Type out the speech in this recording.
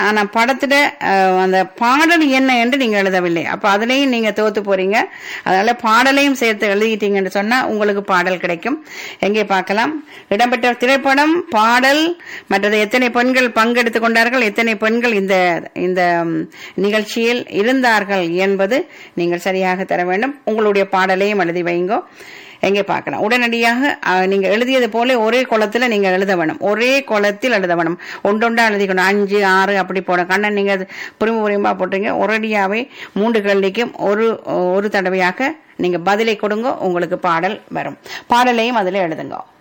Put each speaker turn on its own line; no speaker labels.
ஆனா படத்துல அஹ், அந்த பாடல் என்ன என்று நீங்க எழுதவில்லை அப்ப அதுலயும் நீங்க தோத்து போறீங்க அதனால பாடலையும் சேர்த்து எழுதிட்டீங்கன்னு சொன்னா உங்களுக்கு பாடல் கிடைக்கும் எங்கே பார்க்கலாம் இடம்பெற்ற திரைப்படம் பாடல் மற்றது எத்தனை பெண்கள் பங்கெடுத்துக் கொண்டார்கள் எத்தனை பெண்கள் இந்த இந்த ம், நிகழ்ச்சியில் இருந்தார்கள் என்பது நீங்கள் சரியாக தர வேண்டும் உங்களுடைய பாடலையும் எழுதி வைங்கோ எங்கே பார்க்கலாம் உடனடியாக அஹ், நீங்க எழுதியது போல ஒரே குளத்துல நீங்க எழுத வேணும் ஒரே குளத்தில் எழுத வேணும் ஒன்றொண்டா எழுதிக்கணும் அஞ்சு ஆறு அப்படி போட கண்ணன் நீங்க அது புரிமு புரியுமா போட்டீங்க ஒரேடியாவே மூன்று கேள்விக்கும் ஒரு ஒரு தடவையாக நீங்க பதிலை கொடுங்க உங்களுக்கு பாடல் வரும் பாடலையும் அதுல எழுதுங்க